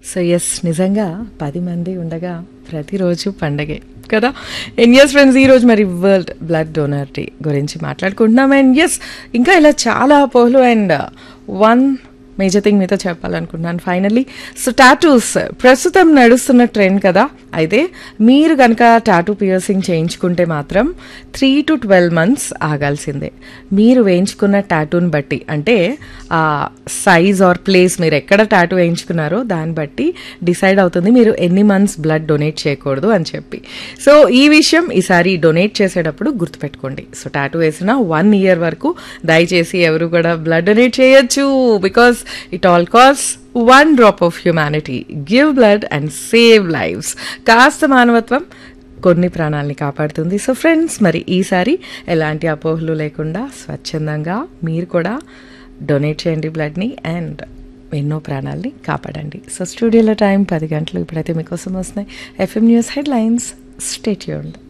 so yes నిజంగా పది మంది ఉండగా ప్రతిరోజు పండగే కదా అండ్ ఎస్ ఫ్రెండ్స్ ఈరోజు మరి వరల్డ్ బ్లడ్ డోనర్ డే గురించి మాట్లాడుకుంటున్నాం అండ్ ఎస్ ఇంకా ఇలా చాలా అపోహలు అండ్ వన్ మేజర్ థింగ్ మీతో చెప్పాలనుకుంటున్నాను ఫైనల్లీ సో టాటూస్ ప్రస్తుతం నడుస్తున్న ట్రెండ్ కదా అయితే మీరు కనుక టాటూ పియర్సింగ్ చేయించుకుంటే మాత్రం త్రీ టు ట్వెల్వ్ మంత్స్ ఆగాల్సిందే మీరు వేయించుకున్న టాటూని బట్టి అంటే ఆ సైజ్ ఆర్ ప్లేస్ మీరు ఎక్కడ టాటూ వేయించుకున్నారో దాన్ని బట్టి డిసైడ్ అవుతుంది మీరు ఎన్ని మంత్స్ బ్లడ్ డొనేట్ చేయకూడదు అని చెప్పి సో ఈ విషయం ఈసారి డొనేట్ చేసేటప్పుడు గుర్తుపెట్టుకోండి సో టాటూ వేసిన వన్ ఇయర్ వరకు దయచేసి ఎవరు కూడా బ్లడ్ డొనేట్ చేయొచ్చు because it all cause one drop of humanity give blood and save lives కాస్త మానవత్వం కొన్ని ప్రాణాలని కాపాడుతుంది సో ఫ్రెండ్స్ మరి ఈసారి ఎలాంటి అపోహలు లేకుండా స్వచ్ఛందంగా మీరు కూడా డొనేట్ చేయండి బ్లడ్ని అండ్ ఎన్నో ప్రాణాలని కాపాడండి సో స్టూడియోలో టైం పది గంటలు ఇప్పుడైతే మీకోసం వస్తున్నాయి ఎఫ్ఎం న్యూస్ హెడ్ లైన్స్ స్టేట్యూన్డ్